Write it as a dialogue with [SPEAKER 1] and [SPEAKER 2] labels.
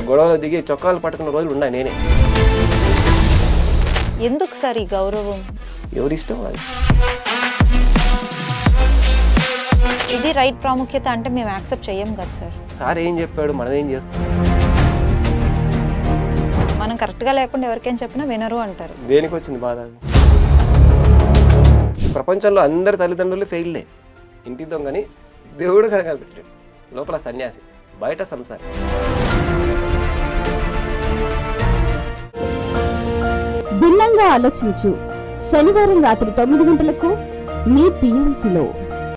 [SPEAKER 1] గొడవలు దిగి చొక్కాలు పట్టుకున్న రోజులు ఉన్నాయి నేనే
[SPEAKER 2] ఎందుకు సార్ ఈ గౌరవం
[SPEAKER 1] ఎవరి ఇష్టం అది
[SPEAKER 2] ఇది రైట్ ప్రాముఖ్యత అంటే మేము యాక్సెప్ట్ చెయ్యం కదా సార్
[SPEAKER 1] సార్ ఏం చెప్పాడు మనం ఏం చేస్తాం
[SPEAKER 2] మనం కరెక్ట్గా లేకుండా ఎవరికైనా చెప్పినా వినరు అంటారు
[SPEAKER 1] దేనికి వచ్చింది బాధ అది? ప్రపంచంలో అందరి తల్లిదండ్రులు ఫెయిల్లే ఇంటి దొంగని దేవుడు కనగలపెట్టాడు లోపల సన్యాసి బయట సంసారి
[SPEAKER 3] భిన్నంగా ఆలోచించు శనివారం రాత్రి తొమ్మిది గంటలకు మీ పిఎంసిలో